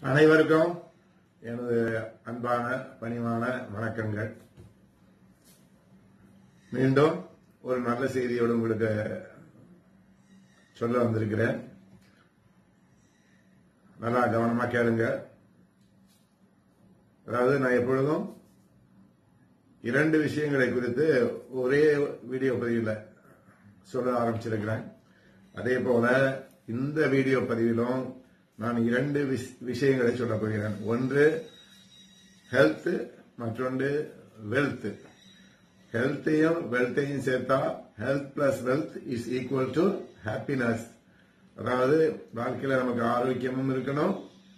அனைவருக்கும் எனது அன்பான பணிவான வணக்கங்கள் மீண்டும் ஒரு நல்ல செய்தியோடு உங்களுக்கு சொல்ல வந்திருக்கிறேன் நல்லா கவனமா கேளுங்க அதாவது நான் எப்பொழுதும் இரண்டு விஷயங்களை குறித்து ஒரே வீடியோ பதிவில் சொல்ல ஆரம்பிச்சிருக்கிறேன் அதே போல இந்த வீடியோ பதிவிலும் நான் இரண்டு விஷ- விஷயங்களை சொல்ல போகிறேன் ஒன்று ஹெல்த் மற்றொன்று வெல்த் ஹெல்த்தையும் வெல்த்தையும் சேர்த்தா health plus wealth is equal to happiness அதாவது வாழ்க்கையில நமக்கு ஆரோக்கியமும் இருக்கணும்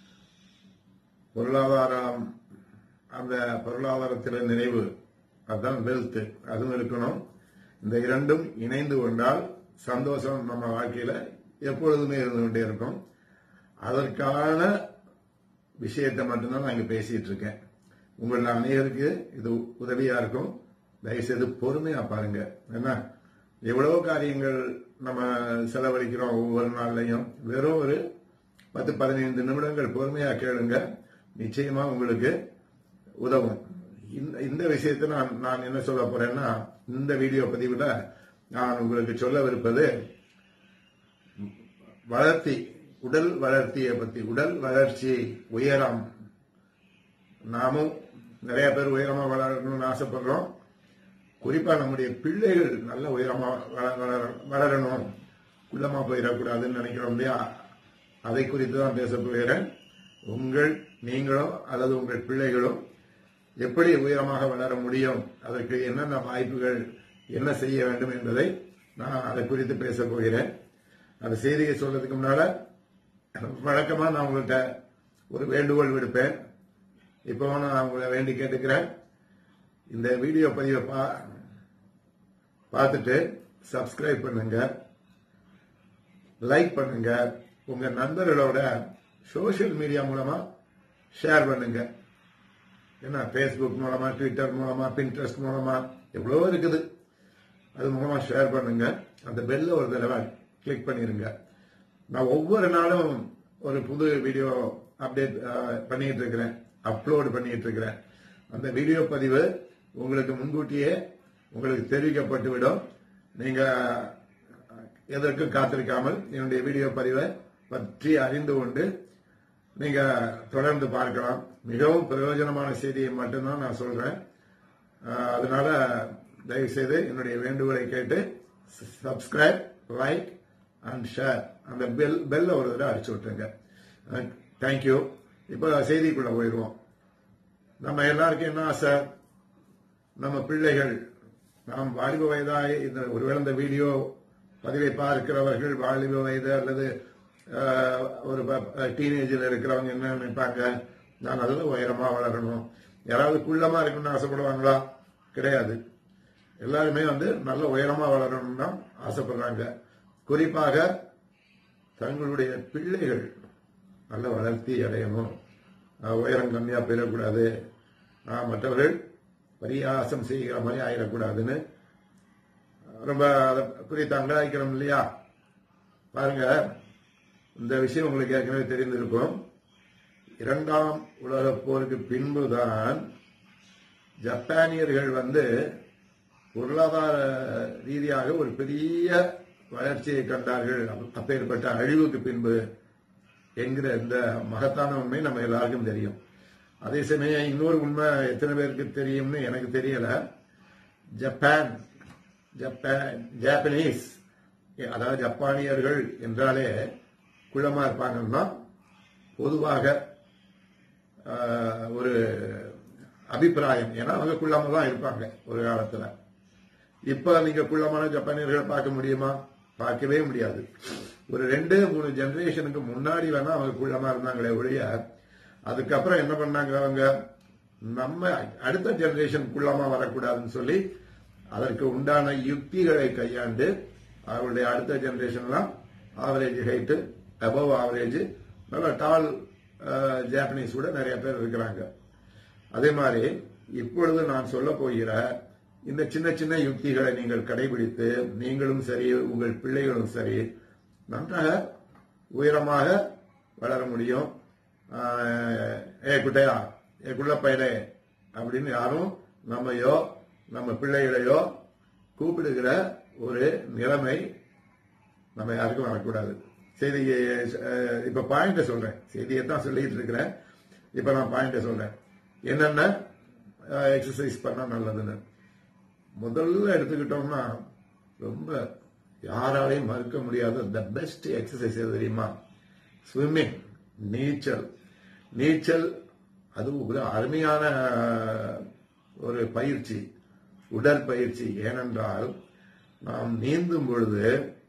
பொருளாதாரம் அந்த பொருளாதாரத்தில் நிறைவு அதுதான் வெல்த் அதுவும் இருக்கணும் இந்த இரண்டும் இணைந்து கொண்டால் சந்தோஷம் நம்ம வாழ்க்கையில எப்பொழுதுமே இருந்து கொண்டே இருக்கும் அதற்கான விஷயத்தை மட்டும்தான் நான் இங்க பேசிட்டு இருக்கேன் உங்கள் அநேகருக்கு இது உதவியா இருக்கும் தயவுசெய்து பொறுமையா பாருங்க என்ன எவ்வளவு காரியங்கள் நம்ம செலவழிக்கிறோம் ஒவ்வொரு நாள்லையும் வெறும் ஒரு பத்து பதினைந்து நிமிடங்கள் பொறுமையா கேளுங்க நிச்சயமா உங்களுக்கு உதவும் இந்த இந்த விஷயத்தை நான் நான் என்ன சொல்ல போறேன்னா இந்த வீடியோ பதிவுல நான் உங்களுக்கு சொல்லவிருப்பது வளர்த்தி உடல் வளர்ச்சியை பத்தி உடல் வளர்ச்சி உயரம் நாமும் நிறைய பேர் உயரமா வளரணும்னு ஆசைப்படுறோம் குறிப்பா நம்முடைய பிள்ளைகள் நல்ல உயரமா வள- வளர- வளரணும் குள்ளமா போயிடக்கூடாதுன்னு நினைக்கிறோம் இல்லையா அதை குறித்து தான் பேச போகிறேன் உங்கள் நீங்களும் அல்லது உங்கள் பிள்ளைகளும் எப்படி உயரமாக வளர முடியும் அதற்கு என்னென்ன வாய்ப்புகள் என்ன செய்ய வேண்டும் என்பதை நான் அதை குறித்து பேச போகிறேன் அந்த செய்தியை சொல்றதுக்கு முன்னால வழக்கமா நான் உங்கள்கிட்ட ஒரு வேண்டுகோள் விடுப்பேன் இப்போ நான் உங்களை வேண்டி கேட்டுக்கிறேன் இந்த வீடியோ பதிவை பா பார்த்துட்டு சப்ஸ்கிரைப் பண்ணுங்க லைக் பண்ணுங்க உங்க நண்பர்களோட சோஷியல் மீடியா மூலமா ஷேர் பண்ணுங்க என்ன ஃபேஸ்புக் மூலமா ட்விட்டர் மூலமா பின்ட்ரெஸ்ட் மூலமா எவ்வளவோ இருக்குது அது மூலமா ஷேர் பண்ணுங்க அந்த பெல்ல ஒரு தடவை கிளிக் பண்ணிருங்க நான் ஒவ்வொரு நாளும் ஒரு புது வீடியோ அப்டேட் பண்ணிட்டு இருக்கிறேன் அப்லோட் பண்ணிட்டு இருக்கிறேன் அந்த வீடியோ பதிவு உங்களுக்கு முன்கூட்டியே உங்களுக்கு தெரிவிக்கப்பட்டு விடும் நீங்க எதற்கும் காத்திருக்காமல் என்னுடைய வீடியோ பதிவை பற்றி அறிந்து கொண்டு நீங்க தொடர்ந்து பார்க்கலாம் மிகவும் பிரயோஜனமான செய்தியை மட்டும்தான் நான் சொல்றேன் அஹ், அதனால தயவு செய்து என்னுடைய வேண்டுகோளை கேட்டு சப்ஸ்கிரைப் லைக் அண்ட் ஷேர் அந்த பெல் பெல்ல ஒரு தடவை அடிச்சு விட்டுருங்க தேங்க்யூ இப்போ செய்திக்குள்ள போயிடுவோம் நம்ம எல்லாருக்கும் என்ன ஆசை நம்ம பிள்ளைகள் நாம் வாலிப வயதாய் இந்த ஒருவேளை இந்த வீடியோ பதிவை பார்க்கிறவர்கள் வாலிப வயது அல்லது அஹ், ஒரு டீனேஜில் இருக்கிறவங்க என்ன நினைப்பாங்க நான் நல்ல உயரமா வளரணும் யாராவது குள்ளமா இருக்கணும்னு ஆசைப்படுவாங்களா கிடையாது எல்லாருமே வந்து நல்ல உயரமா வளரணும்னு தான் ஆசைப்படுறாங்க குறிப்பாக தங்களுடைய பிள்ளைகள் நல்ல வளர்த்தி அடையணும் அஹ், உயரம் கம்மியா போயிடக்கூடாது அஹ், மற்றவர்கள் பரியாசம் செய்கிற மாதிரி ஆயிடக்கூடாதுன்னு ரொம்ப அதை குறித்து அங்கலாய்க்கிறோம் இல்லையா பாருங்க இந்த விஷயம் உங்களுக்கு ஏற்கனவே தெரிந்திருக்கும் இரண்டாம் உலகப் போருக்கு பின்புதான் ஜப்பானியர்கள் வந்து பொருளாதார ரீதியாக ஒரு பெரிய வளர்ச்சியை கண்டார்கள் அப்பேற்பட்ட அழிவுக்கு பின்பு என்கிற இந்த மகத்தான உண்மை நம்ம எல்லாருக்கும் தெரியும் அதே சமயம் இன்னொரு உண்மை எத்தனை பேருக்கு தெரியும்னு எனக்கு தெரியல ஜப்பான் ஜப்பான் ஜாப்பனீஸ் அதாவது ஜப்பானியர்கள் என்றாலே குள்ளமா இருப்பாங்கன்னா பொதுவாக ஆஹ், ஒரு அபிப்பிராயம் ஏன்னா அவங்க குள்ளமா தான் இருப்பாங்க ஒரு காலத்துல இப்ப நீங்க குள்ளமான ஜப்பானியர்களை பார்க்க முடியுமா பார்க்கவே முடியாது ஒரு ரெண்டு மூணு ஜெனரேஷனுக்கு முன்னாடி வேணா அவங்க குள்ளமா இருந்தாங்களே ஒழிய அதுக்கப்புறம் என்ன பண்ணாங்க அவங்க நம்ம அடுத்த ஜெனரேஷன் குள்ளமா வரக்கூடாதுன்னு சொல்லி அதற்கு உண்டான யுக்திகளை கையாண்டு அவருடைய அடுத்த ஜெனரேஷன்லாம் ஆவரேஜ் ஹைட்டு அபவ் ஆவரேஜ் நல்ல டால் ஜாப்பனீஸ் கூட நிறைய பேர் இருக்கிறாங்க அதே மாதிரி இப்பொழுது நான் சொல்ல போகிற இந்த சின்ன சின்ன யுக்திகளை நீங்கள் கடைபிடித்து நீங்களும் சரி உங்கள் பிள்ளைகளும் சரி நன்றாக உயரமாக வளர முடியும் ஆஹ், ஏ குட்டையா ஏ குள்ள பையனே அப்படின்னு யாரும் நம்மையோ நம்ம பிள்ளைகளையோ கூப்பிடுகிற ஒரு நிலைமை நம்ம யாருக்கும் வரக்கூடாது செய்தி அஹ், இப்ப பாயிண்ட சொல்றேன் செய்தியை தான் சொல்லிட்டு இருக்கிறேன் இப்ப நான் பாயிண்ட சொல்றேன் என்னென்ன எக்ஸசைஸ் பண்ணா நல்லதுன்னு முதல்ல எடுத்துக்கிட்டோம்னா ரொம்ப யாராலையும் மறுக்க முடியாத த பெஸ்ட் எக்ஸசைஸ் எது தெரியுமா ஸ்விம்மிங் நீச்சல் நீச்சல் அது ஒரு அருமையான அஹ், ஒரு பயிற்சி உடற்பயிற்சி ஏனென்றால் நாம் நீந்தும் பொழுது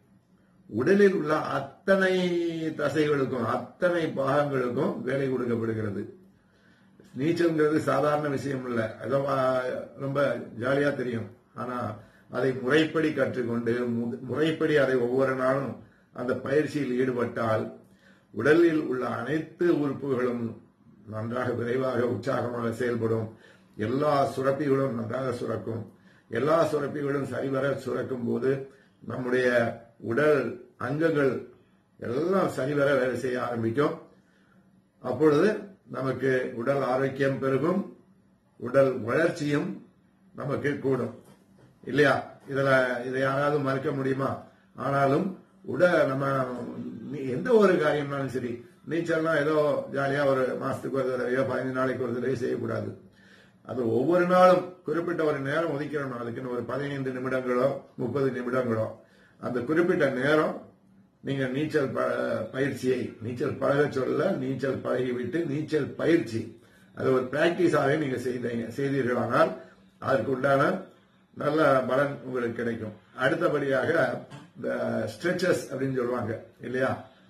உடலில் உள்ள அத்தனை தசைகளுக்கும் அத்தனை பாகங்களுக்கும் வேலை கொடுக்கப்படுகிறது நீச்சல்ங்கிறது சாதாரண விஷயம் இல்ல ஏதோ ஆ, ரொம்ப ஜாலியா தெரியும் ஆனா அதை முறைப்படி கற்றுக்கொண்டு மு- முறைப்படி அதை ஒவ்வொரு நாளும் அந்த பயிற்சியில் ஈடுபட்டால் உடலில் உள்ள அனைத்து உறுப்புகளும் நன்றாக விரைவாக உற்சாகமாக செயல்படும் எல்லா சுரப்பிகளும் நன்றாக சுரக்கும் எல்லா சுரப்பிகளும் சரிவர சுரக்கும் போது நம்முடைய உடல் அங்கங்கள் எல்லாம் சரிவர வேலை செய்ய ஆரம்பிக்கும் அப்பொழுது நமக்கு உடல் ஆரோக்கியம் பெருகும் உடல் வளர்ச்சியும் நமக்கு கூடும் இல்லையா இதுல இதை யாராவது மறுக்க முடியுமா ஆனாலும் உட நம்ம நீ- எந்த ஒரு காரியம்னாலும் சரி நீச்சல்னா ஏதோ ஜாலியா ஒரு மாசத்துக்கு ஒரு தடவையோ பதினஞ்சு நாளைக்கு ஒரு தடவையோ செய்யக்கூடாது அது ஒவ்வொரு நாளும் குறிப்பிட்ட ஒரு நேரம் ஒதுக்கிறோம் அதுக்குன்னு ஒரு பதினைந்து நிமிடங்களோ முப்பது நிமிடங்களோ அந்த குறிப்பிட்ட நேரம் நீங்க நீச்சல் ப- பயிற்சியை நீச்சல் பழக சொல்ல நீச்சல் பழகிவிட்டு நீச்சல் பயிற்சி அது ஒரு பிராக்டிஸாவே நீங்க செய்தீங்க செய்தீர்களானால் அதற்கு உண்டான நல்ல பலன் உங்களுக்கு கிடைக்கும் அடுத்தபடியாக இந்த ஸ்ட்ரெச்சஸ் அப்படின்னு சொல்லுவாங்க இல்லையா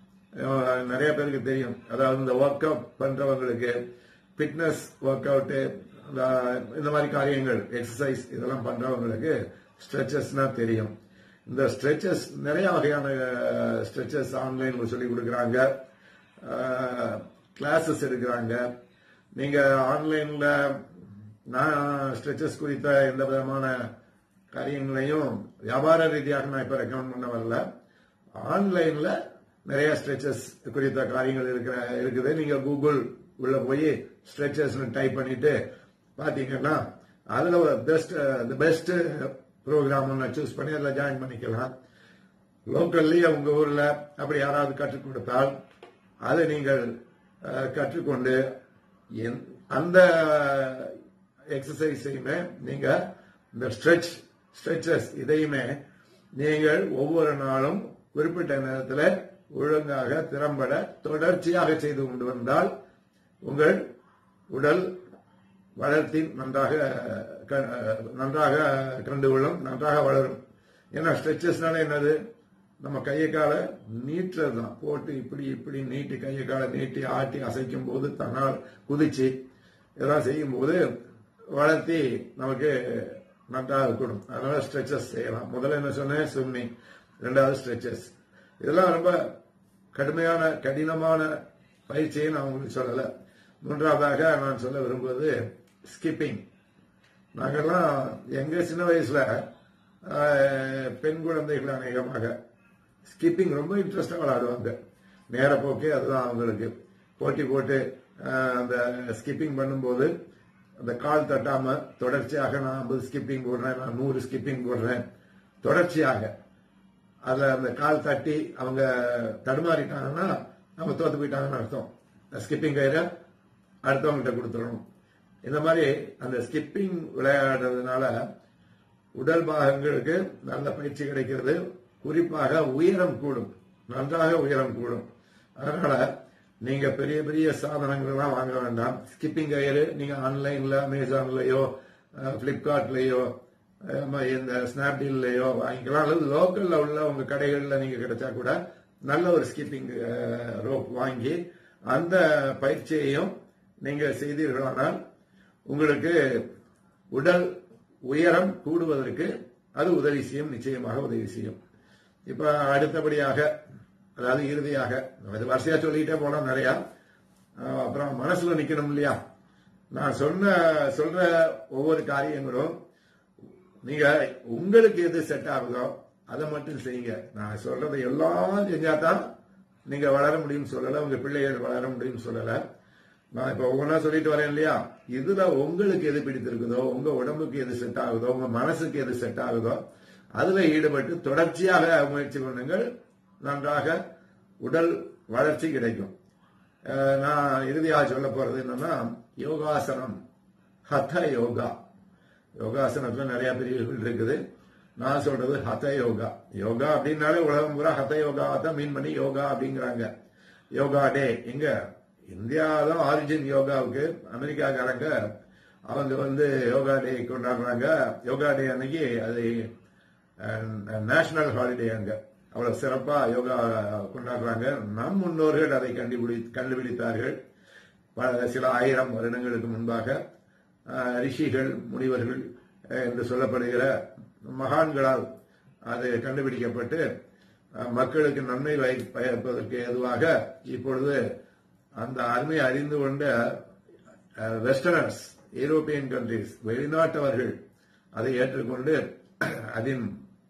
அஹ் நிறைய பேருக்கு தெரியும் அதாவது இந்த ஒர்க் அவுட் பண்றவங்களுக்கு ஃபிட்னஸ் ஒர்க் அவுட் இந்த மாதிரி காரியங்கள் எக்ஸசைஸ் இதெல்லாம் பண்றவங்களுக்கு ஸ்ட்ரெச்சஸ்னா தெரியும் இந்த ஸ்ட்ரெச்சஸ் நிறைய வகையான ஸ்ட்ரெச்சஸ் ஆன்லைன்ல சொல்லி கொடுக்குறாங்க கிளாஸஸ் எடுக்கிறாங்க நீங்க ஆன்லைன்ல நான் ஸ்ட்ரெச்சஸ் குறித்த எந்த விதமான காரியங்களையும் வியாபார ரீதியாக நான் இப்ப ரெக்கமெண்ட் பண்ண வரல ஆன்லைன்ல நிறைய ஸ்ட்ரெச்சஸ் குறித்த காரியங்கள் இருக்கிற இருக்குது நீங்க கூகுள் உள்ள போய் ஸ்ட்ரெச்சஸ் டைப் பண்ணிட்டு பாத்தீங்கன்னா அதுல ஒரு பெஸ்ட் தி பெஸ்ட் ப்ரோக்ராம் ஒன்று சூஸ் பண்ணி அதில் ஜாயின் பண்ணிக்கலாம் லோக்கல்லி உங்க ஊர்ல அப்படி யாராவது கற்றுக் கொடுத்தால் அதை நீங்கள் அஹ், கற்றுக்கொண்டு என்- அந்த எக்ஸசைஸையுமே நீங்க இந்த ஸ்ட்ரெச் ஸ்ட்ரெச்சஸ் இதையுமே நீங்கள் ஒவ்வொரு நாளும் குறிப்பிட்ட நேரத்தில் ஒழுங்காக திறம்பட தொடர்ச்சியாக செய்து கொண்டு வந்தால் உங்கள் உடல் வளர்த்தி நன்றாக க- நன்றாக கண்டுகொள்ளும் நன்றாக வளரும் ஏன்னா ஸ்ட்ரெச்சஸ்னால என்னது நம்ம கையை காலை நீட்டுறது தான் போட்டு இப்படி இப்படி நீட்டி கையை காலை நீட்டி ஆட்டி அசைக்கும் போது தன்னால் குதிச்சு இதெல்லாம் செய்யும் போது வளர்த்தி நமக்கு நன்றாக கூடும் அதனால ஸ்ட்ரெச்சஸ் செய்யலாம் முதல்ல என்ன சொன்னேன் ஸ்விம்மிங் ரெண்டாவது ஸ்ட்ரெச்சஸ் இதெல்லாம் ரொம்ப கடுமையான கடினமான பயிற்சியை நான் உங்களுக்கு சொல்லல மூன்றாவதாக நான் சொல்ல விரும்புவது ஸ்கிப்பிங் நாங்கெல்லாம் எங்க சின்ன வயசுல ஆஹ், பெண் குழந்தைகள் அநேகமாக ஸ்கிப்பிங் ரொம்ப இன்ட்ரெஸ்டா விளையாடுவாங்க நேர போக்கே அதுதான் அவங்களுக்கு போட்டி போட்டு ஆஹ், அந்த ஸ்கிப்பிங் பண்ணும்போது அந்த கால் தட்டாம தொடர்ச்சியாக நான் ஐம்பது ஸ்கிப்பிங் போடுறேன் நான் நூறு ஸ்கிப்பிங் போடுறேன் தொடர்ச்சியாக அதுல அந்த கால் தட்டி அவங்க தடுமாறிட்டாங்கன்னா நம்ம தோத்து போயிட்டாங்கன்னு அர்த்தம் ஸ்கிப்பிங் கயிறை அடுத்தவங்ககிட்ட கொடுத்துடணும் இந்த மாதிரி அந்த ஸ்கிப்பிங் விளையாடுறதுனால உடல் பாகங்களுக்கு நல்ல பயிற்சி கிடைக்கிறது குறிப்பாக உயரம் கூடும் நன்றாக உயரம் கூடும் அதனால நீங்க பெரிய பெரிய சாதனங்கள் எல்லாம் வாங்க வேண்டாம் ஸ்கிப்பிங் கயிறு நீங்க ஆன்லைன்ல அமேசான்லயோ பிளிப்கார்ட்லயோ இந்த ஸ்னாப்டீல்லையோ வாங்கிக்கலாம் அல்லது லோக்கல்ல உள்ள உங்க கடைகள்ல நீங்க கிடைச்சா கூட நல்ல ஒரு ஸ்கிப்பிங் ரோப் வாங்கி அந்த பயிற்சியையும் நீங்க செய்தீர்களானால் உங்களுக்கு உடல் உயரம் கூடுவதற்கு அது உதவி செய்யும் நிச்சயமாக உதவி செய்யும் இப்ப அடுத்தபடியாக அதாவது இறுதியாக இது வரிசையா சொல்லிட்டே போனா நிறைய அஹ், அப்புறம் மனசுல நிக்கணும் இல்லையா நான் சொன்ன சொல்ற ஒவ்வொரு காரியங்களும் நீங்க உங்களுக்கு எது செட் ஆகுதோ அதை மட்டும் செய்யுங்க நான் சொல்றதை எல்லாம் செஞ்சா தான் நீங்க வளர முடியும்னு சொல்லல உங்க பிள்ளைகள் வளர முடியும்னு சொல்லல நான் இப்ப ஒவ்வொன்றா சொல்லிட்டு வரேன் இல்லையா இதுல உங்களுக்கு எது பிடித்திருக்குதோ உங்க உடம்புக்கு எது செட் ஆகுதோ உங்க மனசுக்கு எது செட் ஆகுதோ அதுல ஈடுபட்டு தொடர்ச்சியாக முயற்சி பண்ணுங்கள் நன்றாக உடல் வளர்ச்சி கிடைக்கும் அஹ் நான் இறுதியாக சொல்ல போறது என்னன்னா யோகாசனம் ஹத யோகா யோகாசனத்துல நிறைய பிரிவுகள் இருக்குது நான் சொல்றது ஹத யோகா யோகா அப்படின்னாலே உலகம் பூரா ஹத யோகா தான் மீன் பண்ணி யோகா அப்படிங்கிறாங்க யோகா டே எங்க இந்தியா தான் ஆரிஜின் யோகாவுக்கு அமெரிக்காக்காரங்க அவங்க வந்து யோகா டே கொண்டாடுறாங்க யோகா டே அன்னைக்கு அது நேஷனல் ஹாலிடே அங்க அவ்வளவு சிறப்பா யோகா கொண்டாடுறாங்க நம் முன்னோர்கள் அதை கண்டுபிடி கண்டுபிடித்தார்கள் பல சில ஆயிரம் வருடங்களுக்கு முன்பாக அஹ், ரிஷிகள் முனிவர்கள் அஹ், என்று சொல்லப்படுகிற மகான்களால் அது கண்டுபிடிக்கப்பட்டு அஹ், மக்களுக்கு நன்மை வை- பயப்பதற்கு ஏதுவாக இப்பொழுது அந்த அருமை அறிந்து கொண்ட வெஸ்டர்னர்ஸ் யூரோப்பியன் கண்ட்ரிஸ் வெளிநாட்டவர்கள் அதை ஏற்றுக்கொண்டு அதன்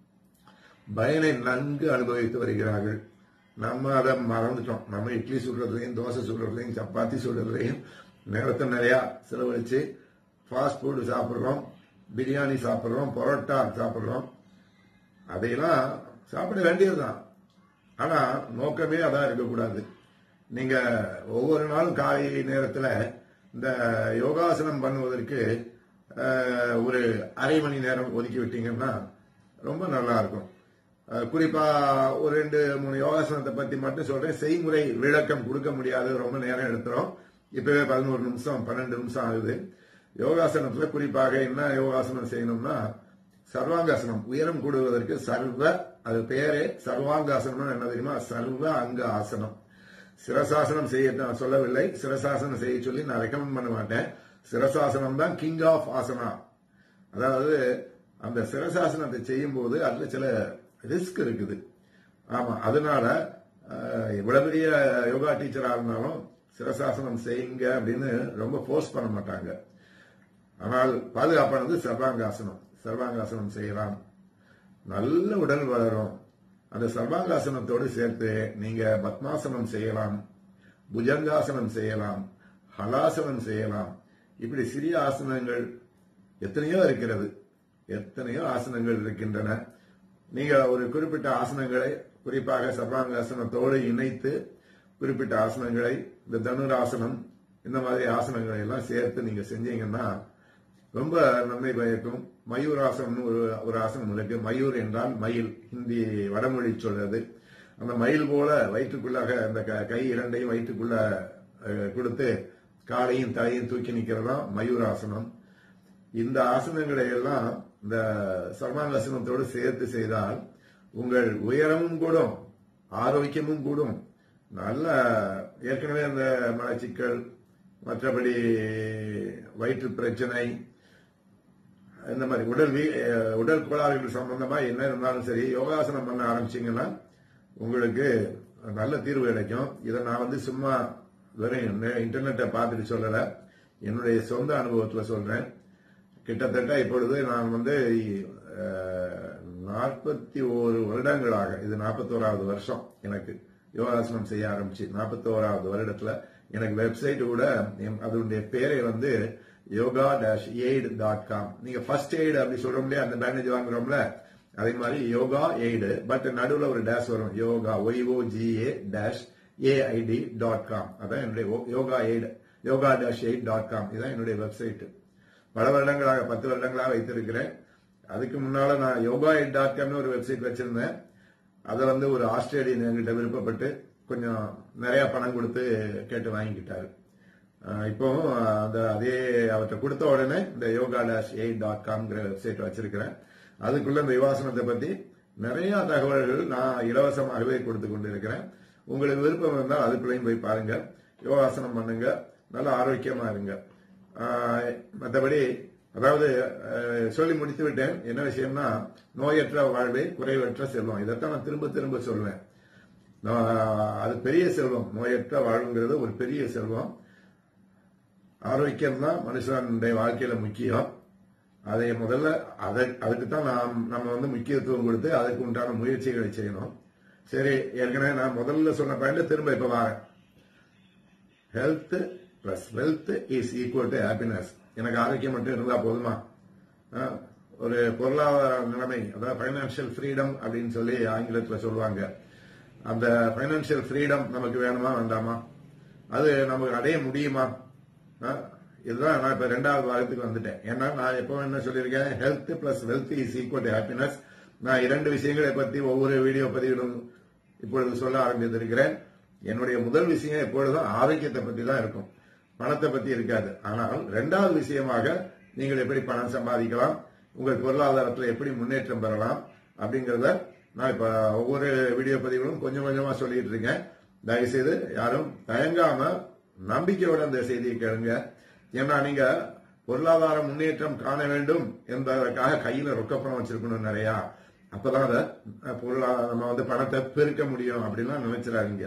பயனை நன்கு அனுபவித்து வருகிறார்கள் நம்ம அதை மறந்துட்டோம் நம்ம இட்லி சுடுறதுலையும் தோசை சுடுறதுலையும் சப்பாத்தி சுடுறதுலையும் நேரத்தை நிறைய செலவழிச்சு ஃபாஸ்ட் ஃபுட் சாப்பிடுறோம் பிரியாணி சாப்பிடுறோம் பரோட்டா சாப்பிடுறோம் அதையெல்லாம் சாப்பிட வேண்டியதுதான் ஆனா நோக்கமே அதான் இருக்கக்கூடாது நீங்க ஒவ்வொரு நாளும் காலை நேரத்துல இந்த யோகாசனம் பண்ணுவதற்கு அஹ், ஒரு அரை மணி நேரம் ஒதுக்கி விட்டீங்கன்னா ரொம்ப நல்லா இருக்கும் அஹ், குறிப்பா ஒரு ரெண்டு மூணு யோகாசனத்தை பத்தி மட்டும் சொல்றேன் செய்முறை விளக்கம் கொடுக்க முடியாது ரொம்ப நேரம் எடுத்துரும் இப்பவே பதினோரு நிமிஷம் பன்னெண்டு நிமிஷம் ஆகுது யோகாசனத்துல குறிப்பாக என்ன யோகாசனம் செய்யணும்னா சர்வாங்காசனம் உயரம் கூடுவதற்கு சர்வ அது பேரே சர்வாங்காசனம் என்ன தெரியுமா சர்வ அங்க ஆசனம் சிரசாசனம் செய்ய நான் சொல்லவில்லை சிரசாசனம் செய்ய சொல்லி நான் ரெக்கமெண்ட் பண்ண மாட்டேன் சிரசாசனம் தான் கிங் ஆஃப் ஆசனா அதாவது அந்த சிரசாசனத்தை செய்யும் போது அதுல சில ரிஸ்க் இருக்குது ஆமா அதனால அஹ், இவ்வளவு பெரிய யோகா டீச்சரா இருந்தாலும் சிரசாசனம் செய்யுங்க அப்படின்னு ரொம்ப ஃபோர்ஸ் பண்ண மாட்டாங்க ஆனால் பாதுகாப்பானது சர்வாங்காசனம் சர்வாங்காசனம் செய்யலாம் நல்ல உடல் வளரும் அந்த சர்வாங்காசனத்தோடு சேர்த்து நீங்க பத்மாசனம் செய்யலாம் புஜங்காசனம் செய்யலாம் ஹலாசனம் செய்யலாம் இப்படி சிறிய ஆசனங்கள் எத்தனையோ இருக்கிறது எத்தனையோ ஆசனங்கள் இருக்கின்றன நீங்க ஒரு குறிப்பிட்ட ஆசனங்களை குறிப்பாக சர்வாங்காசனத்தோடு இணைத்து குறிப்பிட்ட ஆசனங்களை இந்த தனுராசனம் இந்த மாதிரி ஆசனங்களை எல்லாம் சேர்த்து நீங்க செஞ்சீங்கன்னா ரொம்ப நன்மை பயக்கும் மயூராசனம்னு ஒரு ஒரு ஆசனம் இருக்கு மயூர் என்றால் மயில் ஹிந்தி வடமொழி சொல்றது அந்த மயில் போல வயிற்றுக்குள்ளாக அந்த க- கை இரண்டையும் வயிற்றுக்குள்ள அஹ், கொடுத்து காலையும் தலையும் தூக்கி நிக்கிறதா மயூராசனம் இந்த ஆசனங்களை எல்லாம் இந்த சர்வாங்காசனத்தோடு சேர்த்து செய்தால் உங்கள் உயரமும் கூடும் ஆரோக்கியமும் கூடும் நல்ல ஏற்கனவே அந்த மலச்சிக்கல் மற்றபடி வயிற்று பிரச்சனை இந்த மாதிரி உடல் வீ- அஹ் உடல் கோளாறுகள் சம்பந்தமா என்ன இருந்தாலும் சரி யோகாசனம் பண்ண ஆரம்பிச்சீங்கன்னா உங்களுக்கு நல்ல தீர்வு கிடைக்கும் இதை நான் வந்து சும்மா வெறும் நெ- இன்டர்நெட்டை பார்த்துட்டு சொல்லல என்னுடைய சொந்த அனுபவத்துல சொல்றேன் கிட்டத்தட்ட இப்பொழுது நான் வந்து நாற்பத்தி ஓரு வருடங்களாக இது நாற்பத்தோராவது வருஷம் எனக்கு யோகாசனம் செய்ய ஆரம்பிச்சு நாற்பத்தோராவது வருடத்துல எனக்கு வெப்சைட் கூட என் அதனுடைய பேரை வந்து yoga dash aid dot com நீங்க ஃபர்ஸ்ட் எய்டு அப்படி சொல்றோம் இல்லையா அந்த பேண்டேஜ் வாங்குறோம்ல அதே மாதிரி யோகா எய்டு பட் நடுவுல ஒரு டேஷ் வரும் yoga Y O G A dash A I D dot com அதான் என்னுடைய ஓ- yoga aid yoga dash aid dot com இதான் என்னுடைய வெப்சைட் பல வருடங்களாக பத்து வருடங்களாக வைத்திருக்கிறேன் அதுக்கு முன்னால நான் யோகா எய்ட் டாட் காம்னு ஒரு வெப்சைட் வச்சிருந்தேன் அதை வந்து ஒரு ஆஸ்திரேலியன் என்கிட்ட விருப்பப்பட்டு கொஞ்சம் நிறைய பணம் கொடுத்து கேட்டு வாங்கிக்கிட்டாரு அஹ் இப்போவும் அந்த அதே அவர்கிட்ட கொடுத்த உடனே இந்த யோகா டேஷ் எயிட் டாட் காம்ங்கிற வெப்சைட் வச்சிருக்கிறேன் அதுக்குள்ள இந்த யோகாசனத்தை பத்தி நிறைய தகவல்கள் நான் இலவசமாகவே கொடுத்து கொண்டிருக்கிறேன் உங்களுக்கு விருப்பம் இருந்தால் அதுக்குள்ளேயும் போய் பாருங்க யோகாசனம் பண்ணுங்க நல்ல ஆரோக்கியமா இருங்க ஆஹ் மற்றபடி அதாவது அஹ், சொல்லி முடித்து விட்டேன் என்ன விஷயம்னா நோயற்ற வாழ்வே குறைவற்ற செல்வம் இதைத்தான் நான் திரும்ப திரும்ப சொல்வேன் நான் அது பெரிய செல்வம் நோயற்ற வாழ்வுங்கிறது ஒரு பெரிய செல்வம் ஆரோக்கியம் தான் மனுஷனுடைய வாழ்க்கையில முக்கியம் அதை முதல்ல அதை அதுக்கு தான் நாம் நம்ம வந்து முக்கியத்துவம் கொடுத்து அதுக்கு உண்டான முயற்சிகளை செய்யணும் சரி ஏற்கனவே நான் முதல்ல சொன்ன பாயிண்ட் திரும்ப இப்ப வரேன் health plus wealth is equal to happiness எனக்கு ஆரோக்கியம் மட்டும் இருந்தா போதுமா ஆஹ், ஒரு பொருளாதார நிலைமை அதாவது பைனான்சியல் ஃப்ரீடம் அப்படின்னு சொல்லி ஆங்கிலத்துல சொல்லுவாங்க அந்த பைனான்சியல் ஃப்ரீடம் நமக்கு வேணுமா வேண்டாமா அது நமக்கு அடைய முடியுமா ஆஹ், இதுதான் நான் இப்ப ரெண்டாவது பாகத்துக்கு வந்துட்டேன் ஏன்னா நான் எப்போ என்ன சொல்லியிருக்கேன் health plus wealth is equal to happiness நான் இரண்டு விஷயங்களை பத்தி ஒவ்வொரு வீடியோ பதிவிடும் இப்பொழுது சொல்ல ஆரம்பித்திருக்கிறேன் என்னுடைய முதல் விஷயம் எப்பொழுதும் ஆரோக்கியத்தை பத்தி தான் இருக்கும் பணத்தை பத்தி இருக்காது ஆனால் இரண்டாவது விஷயமாக நீங்கள் எப்படி பணம் சம்பாதிக்கலாம் உங்கள் பொருளாதாரத்தில் எப்படி முன்னேற்றம் பெறலாம் அப்படிங்கறத நான் இப்ப ஒவ்வொரு வீடியோ பதிவுகளும் கொஞ்சம் கொஞ்சமா சொல்லிட்டு இருக்கேன் தயவுசெய்து யாரும் தயங்காம நம்பிக்கையோட அந்த செய்தியை கேளுங்க ஏன்னா நீங்க பொருளாதார முன்னேற்றம் காண வேண்டும் என்பதற்காக கையில ரொக்கப்பணம் வச்சிருக்கணும் நிறையா அப்பதான் அதை அஹ், பொருளாதார நம்ம வந்து பணத்தை பெருக்க முடியும் அப்படின்லாம் நினைச்சிடாதீங்க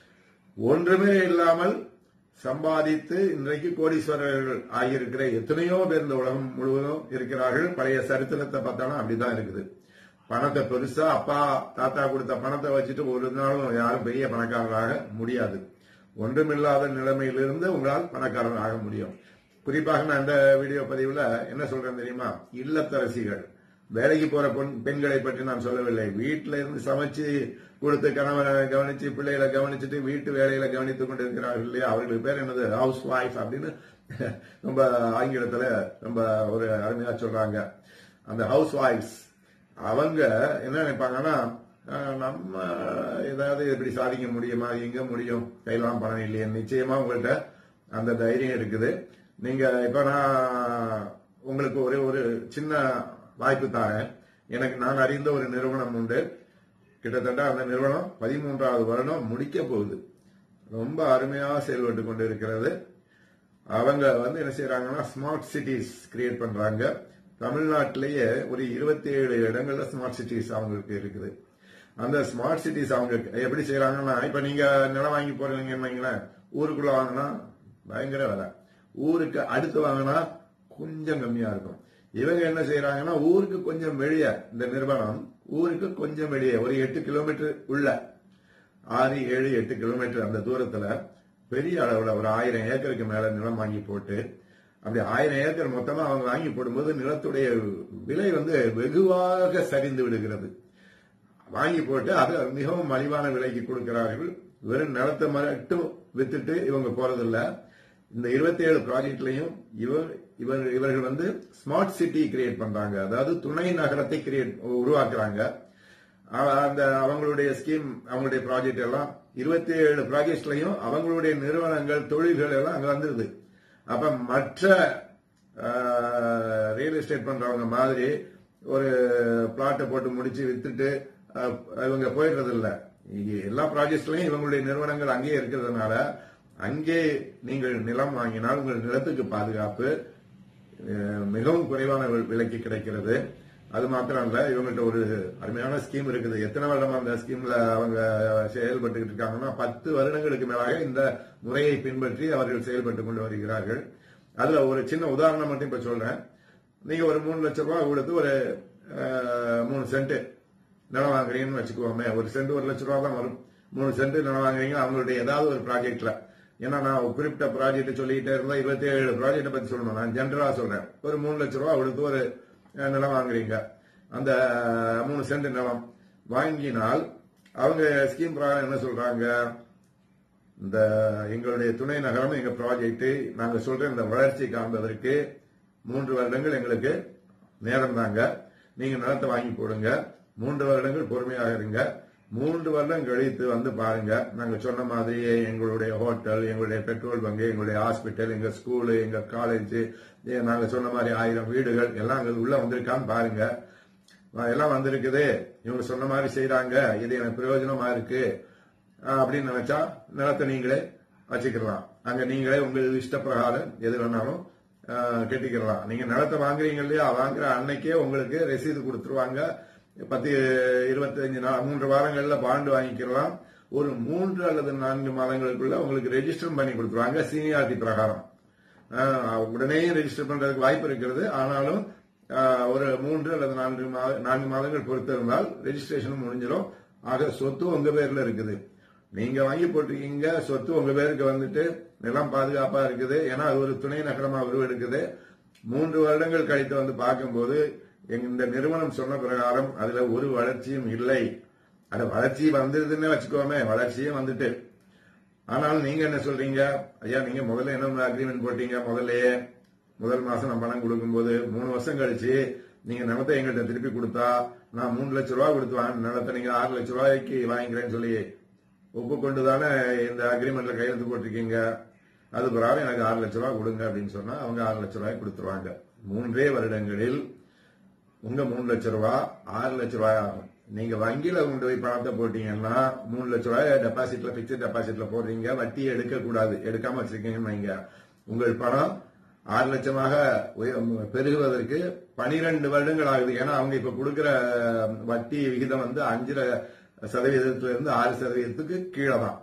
ஒன்றுமே இல்லாமல் சம்பாதித்து இன்றைக்கு கோடீஸ்வரர்கள் ஆகியிருக்கிற எத்தனையோ பேர் இந்த உலகம் முழுவதும் இருக்கிறார்கள் பழைய சரித்திரத்தை பார்த்தாலும் அப்படிதான் இருக்குது பணத்தை பெருசா அப்பா தாத்தா கொடுத்த பணத்தை வச்சுட்டு ஒரு நாளும் யாரும் பெரிய பணக்காரராக முடியாது ஒன்றுமில்லாத நிலைமையிலிருந்து உங்களால் பணக்காரர் ஆக முடியும் குறிப்பாக நான் இந்த வீடியோ பதிவுல என்ன சொல்றேன் தெரியுமா இல்லத்தரசிகள் வேலைக்கு போற பெண்- பெண்களை பற்றி நான் சொல்லவில்லை வீட்டில இருந்து சமைச்சு கொடுத்து கணவனை கவனிச்சு பிள்ளைகளை கவனிச்சுட்டு வீட்டு வேலைகளை கவனித்துக் கொண்டிருக்கிறார்கள் இல்லையா அவர்களுக்கு பேர் என்னது ஹவுஸ் ஒய்ஃப் அப்படின்னு ரொம்ப ஆங்கிலத்துல ரொம்ப ஒரு அருமையா சொல்றாங்க அந்த ஹவுஸ் ஒய்ஃப்ஸ் அவங்க என்ன நினைப்பாங்கன்னா அஹ், நம்ம ஏதாவது இப்படி சாதிக்க முடியுமா எங்க முடியும் கையெல்லாம் பணம் இல்லையே நிச்சயமா உங்கள்கிட்ட அந்த தைரியம் இருக்குது நீங்க இப்ப நான் உங்களுக்கு ஒரே ஒரு சின்ன வாய்ப்பு தாரேன் எனக்கு நான் அறிந்த ஒரு நிறுவனம் உண்டு கிட்டத்தட்ட அந்த நிறுவனம் பதிமூன்றாவது வருடம் முடிக்க போகுது ரொம்ப அருமையா செயல்பட்டு கொண்டு இருக்கிறது அவங்க வந்து என்ன செய்யறாங்கன்னா ஸ்மார்ட் சிட்டிஸ் கிரியேட் பண்றாங்க தமிழ்நாட்டிலேயே ஒரு 27 இடங்கள்ல ஸ்மார்ட் சிட்டிஸ் அவங்களுக்கு இருக்குது அந்த ஸ்மார்ட் சிட்டிஸ் அவங்க எப்படி செய்யறாங்கன்னா இப்ப நீங்க நிலம் வாங்கி போறீங்கன்னு வைங்களேன் ஊருக்குள்ள வாங்கினா பயங்கர விலை ஊருக்கு அடுத்து வாங்கினா கொஞ்சம் கம்மியா இருக்கும் இவங்க என்ன செய்யறாங்கன்னா ஊருக்கு கொஞ்சம் வெளியே இந்த நிறுவனம் ஊருக்கு கொஞ்சம் வெளியே ஒரு எட்டு கிலோமீட்டர் உள்ள ஆறு ஏழு எட்டு கிலோமீட்டர் அந்த தூரத்துல பெரிய அளவுல ஒரு ஆயிரம் ஏக்கருக்கு மேல நிலம் வாங்கி போட்டு அப்படி ஆயிரம் ஏக்கர் மொத்தமா அவங்க வாங்கி போடும்போது நிலத்துடைய விலை வந்து வெகுவாக சரிந்து விடுகிறது வாங்கி போட்டு அதை மிகவும் மலிவான விலைக்கு கொடுக்கிறார்கள் வெறும் நிலத்தை மட்டும் வித்துட்டு இவங்க போறதில்ல இந்த 27 ஏழு ப்ராஜெக்ட்லயும் இவர் இவர் இவர்கள் வந்து ஸ்மார்ட் சிட்டி கிரியேட் பண்றாங்க அதாவது துணை நகரத்தை கிரியேட் உருவாக்குறாங்க அவ- அந்த அவங்களுடைய ஸ்கீம் அவங்களுடைய ப்ராஜெக்ட் எல்லாம் 27 ஏழு ப்ராஜெக்ட்லயும் அவங்களுடைய நிறுவனங்கள் தொழில்கள் எல்லாம் அங்க வந்துருது அப்ப மற்ற ரியல் எஸ்டேட் பண்றவங்க மாதிரி ஒரு பிளாட்டை போட்டு முடிச்சு வித்துட்டு அஹ், இவங்க போயிடுறது இல்ல இங்க எல்லா ப்ராஜெக்ட்லயும் இவங்களுடைய நிறுவனங்கள் அங்கேயே இருக்கிறதுனால அங்கே நீங்கள் நிலம் வாங்கினால் உங்கள் நிலத்துக்கு பாதுகாப்பு அஹ், மிகவும் குறைவான வி- விலைக்கு கிடைக்கிறது அது மாத்திரம் இல்ல இவங்கள்ட்ட ஒரு அருமையான ஸ்கீம் இருக்குது எத்தனை வருடமா அந்த ஸ்கீம்ல அவங்க செயல்பட்டுக்கிட்டு இருக்காங்கன்னா பத்து வருடங்களுக்கு மேலாக இந்த முறையை பின்பற்றி அவர்கள் செயல்பட்டு கொண்டு வருகிறார்கள் அதுல ஒரு சின்ன உதாரணம் மட்டும் இப்ப சொல்றேன் நீங்க ஒரு மூணு லட்சம் ரூபாய் கொடுத்து ஒரு அஹ், மூணு சென்ட் நிலம் வாங்குறீங்கன்னு வச்சுக்குவோமே ஒரு சென்ட் ஒரு லட்ச ரூபா தான் வரும் மூணு சென்ட் நிலம் வாங்குறீங்க அவங்களுடைய ஏதாவது ஒரு ப்ராஜெக்ட்ல ஏன்னா நான் ஒரு குறிப்பிட்ட ப்ராஜெக்ட் சொல்லிக்கிட்டே இருந்தா இருபத்தி ஏழு ப்ராஜெக்ட் பத்தி சொல்லணும் நான் ஜென்ரலா சொல்றேன் ஒரு மூணு லட்ச ரூபா கொடுத்து ஒரு அஹ், நிலம் வாங்குறீங்க அந்த மூணு சென்ட் நிலம் வாங்கினால் அவங்க ஸ்கீம் பிரகாரம் என்ன சொல்றாங்க இந்த எங்களுடைய துணை நகரம் எங்க ப்ராஜெக்ட் நாங்க சொல்ற இந்த வளர்ச்சி காண்பதற்கு மூன்று வருடங்கள் எங்களுக்கு நேரம் தாங்க நீங்க நிலத்தை வாங்கி போடுங்க மூன்று வருடங்கள் பொறுமையாக இருங்க மூன்று வருடம் கழித்து வந்து பாருங்க நாங்க சொன்ன மாதிரியே எங்களுடைய ஹோட்டல் எங்களுடைய பெட்ரோல் பங்கு எங்களுடைய ஹாஸ்பிட்டல் எங்க ஸ்கூலு எங்க காலேஜ் நாங்க சொன்ன மாதிரி ஆயிரம் வீடுகள் எல்லாம் அங்க உள்ள வந்திருக்கான்னு பாருங்க ஆஹ் எல்லாம் வந்திருக்குது இவங்க சொன்ன மாதிரி செய்றாங்க இது எனக்கு பிரயோஜனமா இருக்கு ஆஹ் அப்படின்னு நினைச்சா நிலத்தை நீங்களே வச்சுக்கலாம் அங்க நீங்களே உங்கள் இஷ்ட பிரகாரம் எது வேணாலும் ஆஹ் கட்டிக்கலாம் நீங்க நிலத்தை வாங்குறீங்க இல்லையா வாங்குற அன்னைக்கே உங்களுக்கு ரசீது கொடுத்துருவாங்க பத்து இருபத்தஞ்சு நாள் மூன்று வாரங்கள்ல பாண்டு வாங்கிக்கலாம் ஒரு மூன்று அல்லது நான்கு மாதங்களுக்குள்ள உங்களுக்கு ரெஜிஸ்டர் பண்ணி கொடுத்துருவாங்க சீனியாரிட்டி பிரகாரம் ஆஹ் உடனே ரெஜிஸ்டர் பண்றதுக்கு வாய்ப்பு இருக்கிறது ஆனாலும் ஆஹ் ஒரு மூன்று அல்லது நான்கு மாத நான்கு மாதங்கள் பொறுத்து இருந்தால் ரெஜிஸ்ட்ரேஷனும் முடிஞ்சிடும் ஆக சொத்து உங்க பேர்ல இருக்குது நீங்க வாங்கி போட்டிருக்கீங்க சொத்து உங்க பேருக்கு வந்துட்டு நிலம் பாதுகாப்பா இருக்குது ஏன்னா அது ஒரு துணை நகரமா உருவெடுக்குது மூன்று வருடங்கள் கழித்து வந்து பார்க்கும்போது எங்க இந்த நிறுவனம் சொன்ன பிரகாரம் அதுல ஒரு வளர்ச்சியும் இல்லை அது வளர்ச்சி வந்துருதுன்னு வச்சுக்கோமே வளர்ச்சியும் வந்துட்டு ஆனால் நீங்க என்ன சொல்றீங்க ஐயா நீங்க முதல்ல என்ன அக்ரிமெண்ட் போட்டீங்க முதல்லயே முதல் மாசம் நான் பணம் கொடுக்கும்போது மூணு வருஷம் கழிச்சு நீங்க நிலத்தை எங்கள்கிட்ட திருப்பி கொடுத்தா நான் மூணு லட்சம் ரூபாய் கொடுத்து வாங்க நிலத்தை நீங்க ஆறு லட்சம் ரூபாய்க்கு வாங்கிக்கிறேன்னு சொல்லி ஒப்புக்கொண்டு தானே இந்த அக்ரிமெண்ட்ல கையெழுத்து போட்டிருக்கீங்க அது பிறகு எனக்கு ஆறு லட்சம் ரூபாய் கொடுங்க அப்படின்னு சொன்னா அவங்க ஆறு லட்சம் ரூபாய் கொடுத்துருவாங்க மூன்றே வருடங்களில் உங்க மூணு லட்சம் ரூபாய் ஆறு லட்சம் ரூபாய் ஆகும் நீங்க வங்கியில கொண்டு போய் பணத்தை போட்டீங்கன்னா மூணு லட்சம் ரூபாய் டெபாசிட்ல பிக்சட் டெபாசிட்ல போடுறீங்க வட்டி எடுக்க கூடாது எடுக்காம வச்சிருக்கீங்கன்னு வைங்க உங்கள் பணம் ஆறு லட்சமாக உய- பெருகுவதற்கு பனிரெண்டு வருடங்கள் ஆகுது ஏன்னா அவங்க இப்ப கொடுக்கிற வட்டி விகிதம் வந்து அஞ்சரை சதவீதத்துல இருந்து ஆறு சதவீதத்துக்கு கீழே தான்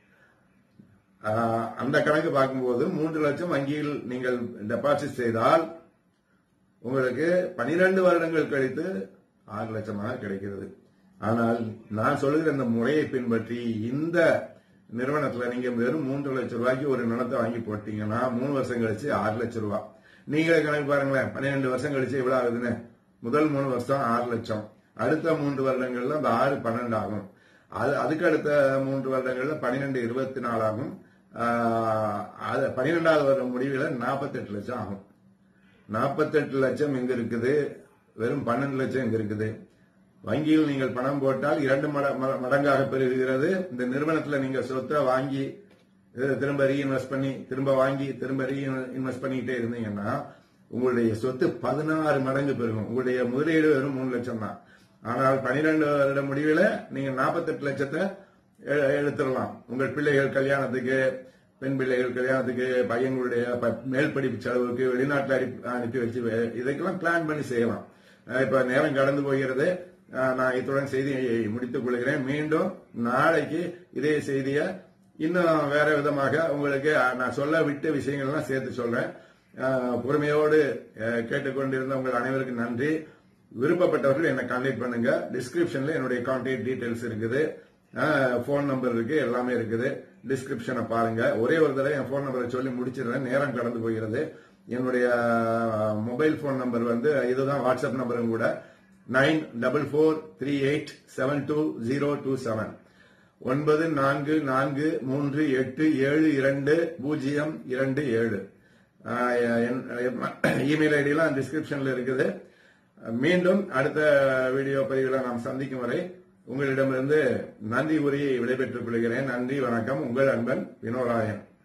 ஆஹ் அந்த கணக்கு பார்க்கும்போது மூன்று லட்சம் வங்கியில் நீங்கள் டெபாசிட் செய்தால் உங்களுக்கு பனிரெண்டு வருடங்கள் கழித்து ஆறு லட்சமாக கிடைக்கிறது ஆனால் நான் சொல்லுகிற இந்த முறையை பின்பற்றி இந்த நிறுவனத்துல நீங்க வெறும் மூன்று லட்சம் ரூபாய்க்கு ஒரு நிலத்தை வாங்கி போட்டீங்கன்னா மூணு வருஷம் கழிச்சு ஆறு லட்சம் ரூபாய் நீங்களே கணக்கு பாருங்களேன் பன்னிரெண்டு வருஷம் கழிச்சு எவ்வளவு ஆகுதுன்னு முதல் மூணு வருஷம் ஆறு லட்சம் அடுத்த மூன்று வருடங்கள்ல அந்த ஆறு பன்னெண்டு ஆகும் அது அதுக்கு அடுத்த மூன்று வருடங்கள்ல பன்னிரெண்டு இருபத்தி நாலு ஆகும் ஆஹ் அது பன்னிரெண்டாவது வருடம் முடிவில் நாற்பத்தெட்டு லட்சம் ஆகும் நாற்பத்தெட்டு லட்சம் எங்க இருக்குது வெறும் பன்னெண்டு லட்சம் எங்க இருக்குது வங்கியில் நீங்கள் பணம் போட்டால் இரண்டு மட- மட- மடங்காக பெருகுகிறது இந்த நிறுவனத்துல நீங்க சொத்தை வாங்கி இதை திரும்ப ரீஇன்வெஸ்ட் பண்ணி திரும்ப வாங்கி திரும்ப ரீஇன்வெஸ்ட் பண்ணிக்கிட்டே இருந்தீங்கன்னா உங்களுடைய சொத்து பதினாறு மடங்கு பெருகும் உங்களுடைய முதலீடு வெறும் மூணு லட்சம் தான் ஆனால் பனிரெண்டு வருட முடிவில் நீங்க நாற்பத்தெட்டு லட்சத்தை எ- எடுத்துடலாம் உங்கள் பிள்ளைகள் கல்யாணத்துக்கு பெண் பிள்ளைகள் கல்யாணத்துக்கு பையங்களுடைய ப- மேல் படிப்பு செலவுக்கு வெளிநாட்டில் அனுப்பி- அனுப்பி வச்சு வே- இதுக்கெல்லாம் பிளான் பண்ணி செய்யலாம் அஹ் இப்ப நேரம் கடந்து போகிறது அஹ் நான் இத்துடன் செய்தியை முடித்துக் கொள்கிறேன் மீண்டும் நாளைக்கு இதே செய்தியை இன்னும் வேற விதமாக உங்களுக்கு அஹ், நான் சொல்ல விட்ட விஷயங்கள்லாம் சேர்த்து சொல்றேன் அஹ், பொறுமையோடு அஹ், கேட்டுக்கொண்டிருந்த உங்கள் அனைவருக்கும் நன்றி விருப்பப்பட்டவர்கள் என்னை கான்டாக்ட் பண்ணுங்க டிஸ்கிரிப்ஷன்ல என்னுடைய கான்டாக்ட் டீடைல்ஸ் இருக்குது ஃபோன் நம்பர் இருக்கு எல்லாமே இருக்குது டிஸ்கிரிப்ஷனை பாருங்க ஒரே ஒரு தடவை என் ஃபோன் நம்பரை சொல்லி முடிச்சிடுறேன் நேரம் கடந்து போகிறது என்னுடைய மொபைல் ஃபோன் நம்பர் வந்து இதுதான் வாட்ஸ்அப் நம்பரும் கூட nine double four three eight seven two zero two seven ஒன்பது நான்கு நான்கு மூன்று எட்டு ஏழு இரண்டு பூஜ்ஜியம் இரண்டு ஏழு இமெயில் ஐடியெல்லாம் டிஸ்கிரிப்ஷன்ல இருக்குது மீண்டும் அடுத்த வீடியோ பதிவில் நாம் சந்திக்கும் வரை உங்களிடமிருந்து நன்றி கூறி விடைபெற்றுக் கொள்கிறேன் நன்றி வணக்கம் உங்கள் அன்பன் வினோராயன்